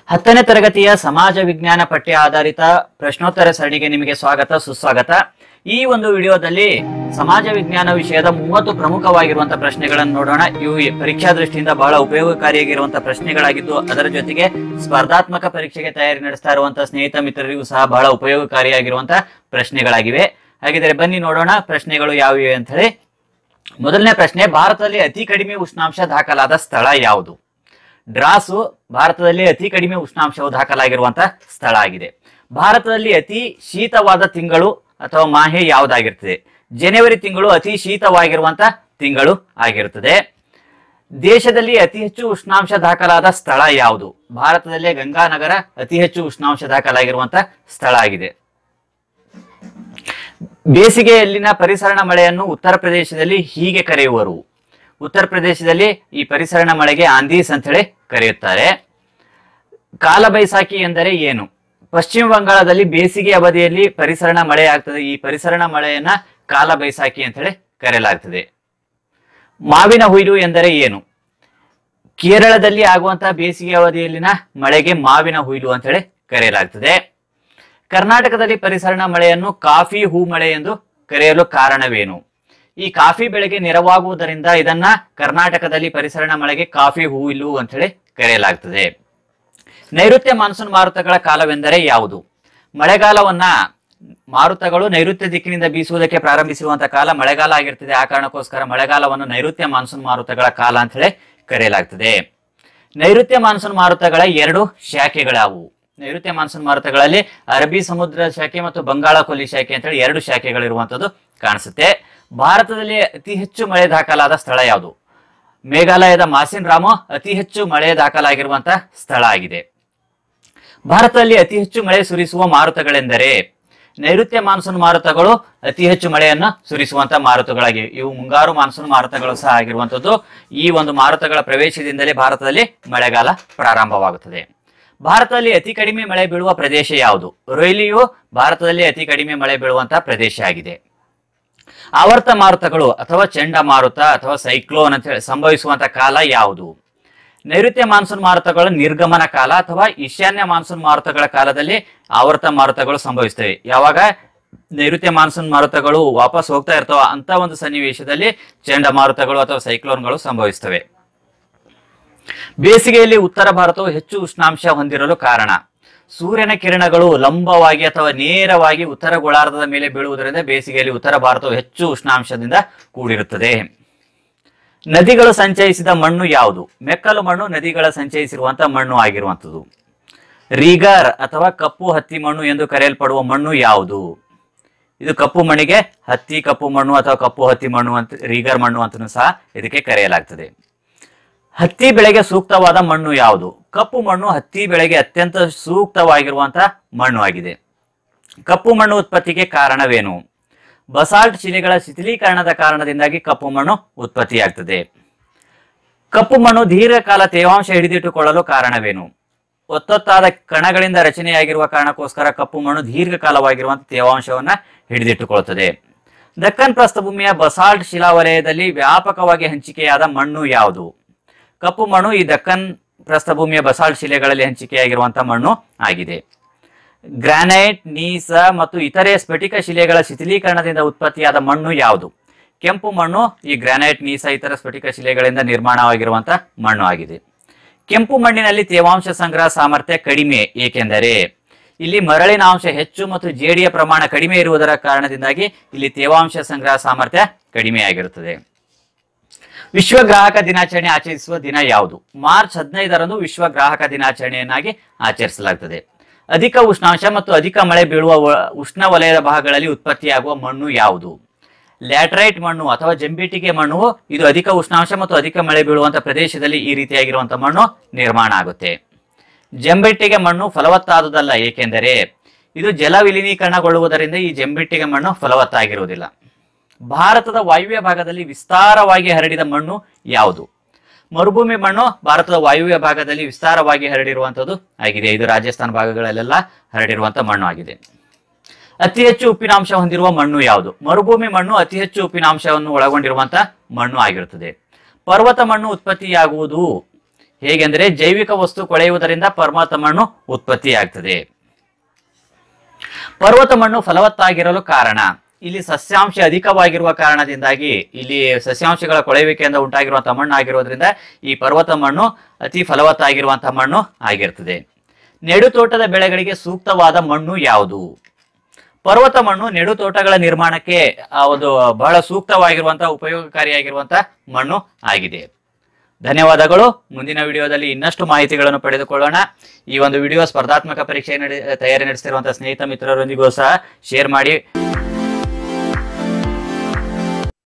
ಹತ್ತನೇ ತರಗತಿಯ ಸಮಾಜ ವಿಜ್ಞಾನ ಪಠ್ಯ ಆಧಾರಿತ ಪ್ರಶ್ನೋತ್ತರ ಸರಣಿಗೆ ನಿಮಗೆ ಸ್ವಾಗತ ಸುಸ್ವಾಗತ ಈ ಒಂದು ವಿಡಿಯೋದಲ್ಲಿ ಸಮಾಜ ವಿಜ್ಞಾನ ವಿಷಯದ ಮೂವತ್ತು ಪ್ರಮುಖವಾಗಿರುವಂತಹ ಪ್ರಶ್ನೆಗಳನ್ನು ನೋಡೋಣ ಇವು ಪರೀಕ್ಷಾ ದೃಷ್ಟಿಯಿಂದ ಬಹಳ ಉಪಯೋಗಕಾರಿಯಾಗಿರುವಂತಹ ಪ್ರಶ್ನೆಗಳಾಗಿದ್ದು ಅದರ ಜೊತೆಗೆ ಸ್ಪರ್ಧಾತ್ಮಕ ಪರೀಕ್ಷೆಗೆ ತಯಾರಿ ನಡೆಸ್ತಾ ಇರುವಂತಹ ಸ್ನೇಹಿತ ಮಿತ್ರರಿಗೂ ಸಹ ಬಹಳ ಉಪಯೋಗಕಾರಿಯಾಗಿರುವಂತಹ ಪ್ರಶ್ನೆಗಳಾಗಿವೆ ಹಾಗಿದ್ರೆ ಬನ್ನಿ ನೋಡೋಣ ಪ್ರಶ್ನೆಗಳು ಯಾವಿವೆ ಅಂತ ಹೇಳಿ ಮೊದಲನೇ ಪ್ರಶ್ನೆ ಭಾರತದಲ್ಲಿ ಅತಿ ಕಡಿಮೆ ಉಷ್ಣಾಂಶ ದಾಖಲಾದ ಸ್ಥಳ ಯಾವುದು ಡ್ರಾಸು ಭಾರತದಲ್ಲಿ ಅತಿ ಕಡಿಮೆ ಉಷ್ಣಾಂಶವು ದಾಖಲಾಗಿರುವಂತಹ ಸ್ಥಳ ಆಗಿದೆ ಭಾರತದಲ್ಲಿ ಅತಿ ಶೀತವಾದ ತಿಂಗಳು ಅಥವಾ ಮಾಹೆ ಯಾವುದಾಗಿರ್ತದೆ ಜನವರಿ ತಿಂಗಳು ಅತಿ ಶೀತವಾಗಿರುವಂತಹ ತಿಂಗಳು ಆಗಿರುತ್ತದೆ ದೇಶದಲ್ಲಿ ಅತಿ ಹೆಚ್ಚು ಉಷ್ಣಾಂಶ ದಾಖಲಾದ ಸ್ಥಳ ಯಾವುದು ಭಾರತದಲ್ಲೇ ಗಂಗಾನಗರ ಅತಿ ಹೆಚ್ಚು ಉಷ್ಣಾಂಶ ದಾಖಲಾಗಿರುವಂತಹ ಸ್ಥಳ ಆಗಿದೆ ಬೇಸಿಗೆಯಲ್ಲಿನ ಪರಿಸರಣ ಮಳೆಯನ್ನು ಉತ್ತರ ಪ್ರದೇಶದಲ್ಲಿ ಹೀಗೆ ಕರೆಯುವರು ಉತ್ತರ ಪ್ರದೇಶದಲ್ಲಿ ಈ ಪರಿಸರಣ ಮಳೆಗೆ ಆಂದೀಸ್ ಅಂತ ಹೇಳಿ ಕರೆಯುತ್ತಾರೆ ಕಾಲ ಬೈಸಾಖಿ ಎಂದರೆ ಏನು ಪಶ್ಚಿಮ ಬಂಗಾಳದಲ್ಲಿ ಬೇಸಿಗೆ ಅವಧಿಯಲ್ಲಿ ಪರಿಸರಣ ಮಳೆ ಆಗ್ತದೆ ಈ ಪರಿಸರಣ ಮಳೆಯನ್ನ ಕಾಲ ಬೈಸಾಖಿ ಅಂತ ಹೇಳಿ ಕರೆಯಲಾಗ್ತದೆ ಮಾವಿನ ಹುಯ್ಲು ಎಂದರೆ ಏನು ಕೇರಳದಲ್ಲಿ ಆಗುವಂತಹ ಬೇಸಿಗೆ ಅವಧಿಯಲ್ಲಿನ ಮಳೆಗೆ ಮಾವಿನ ಹುಯ್ಲು ಅಂತ ಹೇಳಿ ಕರೆಯಲಾಗ್ತದೆ ಕರ್ನಾಟಕದಲ್ಲಿ ಪರಿಸರಣ ಮಳೆಯನ್ನು ಕಾಫಿ ಹೂ ಮಳೆ ಎಂದು ಕರೆಯಲು ಕಾರಣವೇನು ಈ ಕಾಫಿ ಬೆಳೆಗೆ ನೆರವಾಗುವುದರಿಂದ ಇದನ್ನ ಕರ್ನಾಟಕದಲ್ಲಿ ಪರಿಸರಣ ಮಳೆಗೆ ಕಾಫಿ ಹೂವಿಲು ಅಂತ ಹೇಳಿ ಕರೆಯಲಾಗ್ತದೆ ನೈಋತ್ಯ ಮಾನ್ಸೂನ್ ಮಾರುತಗಳ ಕಾಲವೆಂದರೆ ಯಾವುದು ಮಳೆಗಾಲವನ್ನ ಮಾರುತಗಳು ನೈಋತ್ಯ ದಿಕ್ಕಿನಿಂದ ಬೀಸುವುದಕ್ಕೆ ಪ್ರಾರಂಭಿಸಿರುವಂತಹ ಕಾಲ ಮಳೆಗಾಲ ಆಗಿರ್ತದೆ ಆ ಕಾರಣಕ್ಕೋಸ್ಕರ ಮಳೆಗಾಲವನ್ನು ನೈಋತ್ಯ ಮಾನ್ಸೂನ್ ಮಾರುತಗಳ ಕಾಲ ಅಂತ ಹೇಳಿ ಕರೆಯಲಾಗ್ತದೆ ನೈಋತ್ಯ ಮಾನ್ಸೂನ್ ಮಾರುತಗಳ ಎರಡು ಶಾಖೆಗಳಾವು ನೈಋತ್ಯ ಮಾನ್ಸೂನ್ ಮಾರುತಗಳಲ್ಲಿ ಅರಬ್ಬಿ ಸಮುದ್ರ ಶಾಖೆ ಮತ್ತು ಬಂಗಾಳ ಕೊಲ್ಲಿ ಶಾಖೆ ಅಂತ ಹೇಳಿ ಎರಡು ಶಾಖೆಗಳಿರುವಂತದ್ದು ಕಾಣಿಸುತ್ತೆ ಭಾರತದಲ್ಲಿ ಅತಿ ಹೆಚ್ಚು ಮಳೆ ದಾಖಲಾದ ಸ್ಥಳ ಯಾವುದು ಮೇಘಾಲಯದ ಮಾಸಿನ್ ರಾಮೋ ಅತಿ ಹೆಚ್ಚು ಮಳೆ ದಾಖಲಾಗಿರುವಂತಹ ಸ್ಥಳ ಆಗಿದೆ ಭಾರತದಲ್ಲಿ ಅತಿ ಹೆಚ್ಚು ಮಳೆ ಸುರಿಸುವ ಮಾರುತಗಳೆಂದರೆ ನೈಋತ್ಯ ಮಾನ್ಸೂನ್ ಮಾರುತಗಳು ಅತಿ ಹೆಚ್ಚು ಮಳೆಯನ್ನ ಸುರಿಸುವಂತಹ ಮಾರುತಗಳಾಗಿವೆ ಇವು ಮುಂಗಾರು ಮಾನ್ಸೂನ್ ಮಾರುತಗಳು ಸಹ ಆಗಿರುವಂತದ್ದು ಈ ಒಂದು ಮಾರುತಗಳ ಪ್ರವೇಶದಿಂದಲೇ ಭಾರತದಲ್ಲಿ ಮಳೆಗಾಲ ಪ್ರಾರಂಭವಾಗುತ್ತದೆ ಭಾರತದಲ್ಲಿ ಅತಿ ಕಡಿಮೆ ಮಳೆ ಬೀಳುವ ಪ್ರದೇಶ ಯಾವುದು ರೊಯ್ಲಿಯು ಭಾರತದಲ್ಲಿ ಅತಿ ಕಡಿಮೆ ಮಳೆ ಬೀಳುವಂತಹ ಪ್ರದೇಶ ಆಗಿದೆ ಆವರ್ತ ಮಾರುತಗಳು ಅಥವಾ ಚಂಡಮಾರುತ ಅಥವಾ ಸೈಕ್ಲೋನ್ ಅಂತ ಹೇಳಿ ಸಂಭವಿಸುವಂತ ಕಾಲ ಯಾವುದು ನೈಋತ್ಯ ಮಾನ್ಸೂನ್ ಮಾರುತಗಳ ನಿರ್ಗಮನ ಕಾಲ ಅಥವಾ ಈಶಾನ್ಯ ಮಾನ್ಸೂನ್ ಮಾರುತಗಳ ಕಾಲದಲ್ಲಿ ಆವರ್ತ ಮಾರುತಗಳು ಸಂಭವಿಸ್ತವೆ ಯಾವಾಗ ನೈಋತ್ಯ ಮಾನ್ಸೂನ್ ಮಾರುತಗಳು ವಾಪಸ್ ಹೋಗ್ತಾ ಇರ್ತಾವ ಅಂತ ಒಂದು ಸನ್ನಿವೇಶದಲ್ಲಿ ಚಂಡಮಾರುತಗಳು ಅಥವಾ ಸೈಕ್ಲೋನ್ಗಳು ಸಂಭವಿಸ್ತವೆ ಬೇಸಿಗೆಯಲ್ಲಿ ಉತ್ತರ ಭಾರತವು ಹೆಚ್ಚು ಉಷ್ಣಾಂಶ ಹೊಂದಿರಲು ಕಾರಣ ಸೂರ್ಯನ ಕಿರಣಗಳು ಲಂಬವಾಗಿ ಅಥವಾ ನೇರವಾಗಿ ಉತ್ತರ ಗೋಳಾರ್ಧದ ಮೇಲೆ ಬೀಳುವುದರಿಂದ ಬೇಸಿಗೆಯಲ್ಲಿ ಉತ್ತರ ಭಾರತವು ಹೆಚ್ಚು ಉಷ್ಣಾಂಶದಿಂದ ಕೂಡಿರುತ್ತದೆ ನದಿಗಳು ಸಂಚಯಿಸಿದ ಮಣ್ಣು ಯಾವುದು ಮೆಕ್ಕಲು ಮಣ್ಣು ನದಿಗಳ ಸಂಚಯಿಸಿರುವಂತಹ ಮಣ್ಣು ಆಗಿರುವಂಥದ್ದು ರೀಗರ್ ಅಥವಾ ಕಪ್ಪು ಹತ್ತಿ ಮಣ್ಣು ಎಂದು ಕರೆಯಲ್ಪಡುವ ಮಣ್ಣು ಯಾವುದು ಇದು ಕಪ್ಪು ಮಣ್ಣಿಗೆ ಹತ್ತಿ ಕಪ್ಪು ಮಣ್ಣು ಅಥವಾ ಕಪ್ಪು ಹತ್ತಿ ಮಣ್ಣು ಅಂತ ರೀಗರ್ ಮಣ್ಣು ಅಂತಲೂ ಸಹ ಇದಕ್ಕೆ ಕರೆಯಲಾಗ್ತದೆ ಹತ್ತಿ ಬೆಳೆಗೆ ಸೂಕ್ತವಾದ ಮಣ್ಣು ಯಾವುದು ಕಪ್ಪು ಮಣ್ಣು ಹತ್ತಿ ಬೆಳೆಗೆ ಅತ್ಯಂತ ಸೂಕ್ತವಾಗಿರುವಂತಹ ಮಣ್ಣು ಆಗಿದೆ ಕಪ್ಪು ಮಣ್ಣು ಉತ್ಪತ್ತಿಗೆ ಕಾರಣವೇನು ಬಸಾಲ್ಟ್ ಶಿಲೆಗಳ ಶಿಥಿಲೀಕರಣದ ಕಾರಣದಿಂದಾಗಿ ಕಪ್ಪು ಮಣ್ಣು ಉತ್ಪತ್ತಿಯಾಗ್ತದೆ ಕಪ್ಪು ಮಣ್ಣು ದೀರ್ಘಕಾಲ ತೇವಾಂಶ ಹಿಡಿದಿಟ್ಟುಕೊಳ್ಳಲು ಕಾರಣವೇನು ಒತ್ತೊತ್ತಾದ ಕಣಗಳಿಂದ ರಚನೆಯಾಗಿರುವ ಕಾರಣಕ್ಕೋಸ್ಕರ ಕಪ್ಪು ಮಣ್ಣು ದೀರ್ಘಕಾಲವಾಗಿರುವಂತಹ ತೇವಾಂಶವನ್ನ ಹಿಡಿದಿಟ್ಟುಕೊಳ್ಳುತ್ತದೆ ದಕ್ಕನ್ ಪ್ರಸ್ಥಭೂಮಿಯ ಬಸಾಲ್ಟ್ ಶಿಲಾವಲಯದಲ್ಲಿ ವ್ಯಾಪಕವಾಗಿ ಹಂಚಿಕೆಯಾದ ಮಣ್ಣು ಯಾವುದು ಕಪ್ಪು ಮಣ್ಣು ಈ ದಕ್ಕನ್ ಪ್ರಸ್ಥಭೂಮಿಯ ಬಸಾಲ್ಟ್ ಶಿಲೆಗಳಲ್ಲಿ ಹಂಚಿಕೆಯಾಗಿರುವಂತಹ ಮಣ್ಣು ಆಗಿದೆ ಗ್ರಾನೈಟ್ ನೀಸ ಮತ್ತು ಇತರೆ ಸ್ಫಟಿಕ ಶಿಲೆಗಳ ಶಿಥಿಲೀಕರಣದಿಂದ ಉತ್ಪತ್ತಿಯಾದ ಮಣ್ಣು ಯಾವುದು ಕೆಂಪು ಮಣ್ಣು ಈ ಗ್ರಾನೈಟ್ ನೀಸ ಇತರ ಸ್ಫಟಿಕ ಶಿಲೆಗಳಿಂದ ನಿರ್ಮಾಣವಾಗಿರುವಂತಹ ಮಣ್ಣು ಆಗಿದೆ ಕೆಂಪು ಮಣ್ಣಿನಲ್ಲಿ ತೇವಾಂಶ ಸಂಗ್ರಹ ಸಾಮರ್ಥ್ಯ ಕಡಿಮೆ ಏಕೆಂದರೆ ಇಲ್ಲಿ ಮರಳಿನ ಅಂಶ ಹೆಚ್ಚು ಮತ್ತು ಜೇಡಿಯ ಪ್ರಮಾಣ ಕಡಿಮೆ ಇರುವುದರ ಕಾರಣದಿಂದಾಗಿ ಇಲ್ಲಿ ತೇವಾಂಶ ಸಂಗ್ರಹ ಸಾಮರ್ಥ್ಯ ಕಡಿಮೆಯಾಗಿರುತ್ತದೆ ವಿಶ್ವ ಗ್ರಾಹಕ ದಿನಾಚರಣೆ ಆಚರಿಸುವ ದಿನ ಯಾವುದು ಮಾರ್ಚ್ ಹದಿನೈದರಂದು ವಿಶ್ವ ಗ್ರಾಹಕ ದಿನಾಚರಣೆಯನ್ನಾಗಿ ಆಚರಿಸಲಾಗುತ್ತದೆ ಅಧಿಕ ಉಷ್ಣಾಂಶ ಮತ್ತು ಅಧಿಕ ಮಳೆ ಬೀಳುವ ವ- ಉಷ್ಣ ವಲಯದ ಭಾಗಗಳಲ್ಲಿ ಉತ್ಪತ್ತಿಯಾಗುವ ಮಣ್ಣು ಯಾವುದು ಲ್ಯಾಟರೈಟ್ ಮಣ್ಣು ಅಥವಾ ಜಂಬಿಟಿಗೆ ಮಣ್ಣು ಇದು ಅಧಿಕ ಉಷ್ಣಾಂಶ ಮತ್ತು ಅಧಿಕ ಮಳೆ ಬೀಳುವಂತಹ ಪ್ರದೇಶದಲ್ಲಿ ಈ ರೀತಿಯಾಗಿರುವಂತಹ ಮಣ್ಣು ನಿರ್ಮಾಣ ಆಗುತ್ತೆ ಜಂಬಿಟ್ಟಿಗೆ ಮಣ್ಣು ಫಲವತ್ತಾದುದಲ್ಲ ಏಕೆಂದರೆ ಇದು ಜಲ ವಿಲೀನೀಕರಣಗೊಳ್ಳುವುದರಿಂದ ಈ ಜಂಬಿಟ್ಟಿಗೆ ಮಣ್ಣು ಫಲವತ್ತಾಗಿರುವುದಿಲ್ಲ ಭಾರತದ ವಾಯುವ್ಯ ಭಾಗದಲ್ಲಿ ವಿಸ್ತಾರವಾಗಿ ಹರಡಿದ ಮಣ್ಣು ಯಾವುದು ಮರುಭೂಮಿ ಮಣ್ಣು ಭಾರತದ ವಾಯುವ್ಯ ಭಾಗದಲ್ಲಿ ವಿಸ್ತಾರವಾಗಿ ಹರಡಿರುವಂತದ್ದು ಆಗಿದೆ ಇದು ರಾಜಸ್ಥಾನ ಭಾಗಗಳಲ್ಲೆಲ್ಲ ಹರಡಿರುವಂತಹ ಮಣ್ಣು ಆಗಿದೆ ಅತಿ ಹೆಚ್ಚು ಉಪ್ಪಿನಾಂಶ ಹೊಂದಿರುವ ಮಣ್ಣು ಯಾವುದು ಮರುಭೂಮಿ ಮಣ್ಣು ಅತಿ ಹೆಚ್ಚು ಉಪ್ಪಿನಾಂಶವನ್ನು ಒಳಗೊಂಡಿರುವಂತಹ ಮಣ್ಣು ಆಗಿರುತ್ತದೆ ಪರ್ವತ ಮಣ್ಣು ಉತ್ಪತ್ತಿಯಾಗುವುದು ಹೇಗೆಂದರೆ ಜೈವಿಕ ವಸ್ತು ಕೊಳೆಯುವುದರಿಂದ ಪರ್ವತ ಮಣ್ಣು ಉತ್ಪತ್ತಿಯಾಗ್ತದೆ ಪರ್ವತ ಮಣ್ಣು ಫಲವತ್ತಾಗಿರಲು ಕಾರಣ ಇಲ್ಲಿ ಸಸ್ಯಾಂಶ ಅಧಿಕವಾಗಿರುವ ಕಾರಣದಿಂದಾಗಿ ಇಲ್ಲಿ ಸಸ್ಯಾಂಶಗಳ ಕೊಳೆಯುವಿಕೆಯಿಂದ ಉಂಟಾಗಿರುವಂತಹ ಮಣ್ಣು ಆಗಿರೋದ್ರಿಂದ ಈ ಪರ್ವತ ಮಣ್ಣು ಅತಿ ಫಲವತ್ತಾಗಿರುವಂತಹ ಮಣ್ಣು ಆಗಿರ್ತದೆ ನೆಡುತೋಟದ ಬೆಳೆಗಳಿಗೆ ಸೂಕ್ತವಾದ ಮಣ್ಣು ಯಾವುದು ಪರ್ವತ ಮಣ್ಣು ನೆಡುತೋಟಗಳ ನಿರ್ಮಾಣಕ್ಕೆ ಆ ಒಂದು ಬಹಳ ಸೂಕ್ತವಾಗಿರುವಂತಹ ಉಪಯೋಗಕಾರಿಯಾಗಿರುವಂತಹ ಮಣ್ಣು ಆಗಿದೆ ಧನ್ಯವಾದಗಳು ಮುಂದಿನ ವಿಡಿಯೋದಲ್ಲಿ ಇನ್ನಷ್ಟು ಮಾಹಿತಿಗಳನ್ನು ಪಡೆದುಕೊಳ್ಳೋಣ ಈ ಒಂದು ವಿಡಿಯೋ ಸ್ಪರ್ಧಾತ್ಮಕ ಪರೀಕ್ಷೆ ನಡೆ ತಯಾರಿ ನಡೆಸ್ತಿರುವಂತಹ ಸ್ನೇಹಿತ ಮಿತ್ರರೊಂದಿಗೂ ಸಹ ಶೇರ್ ಮಾಡಿ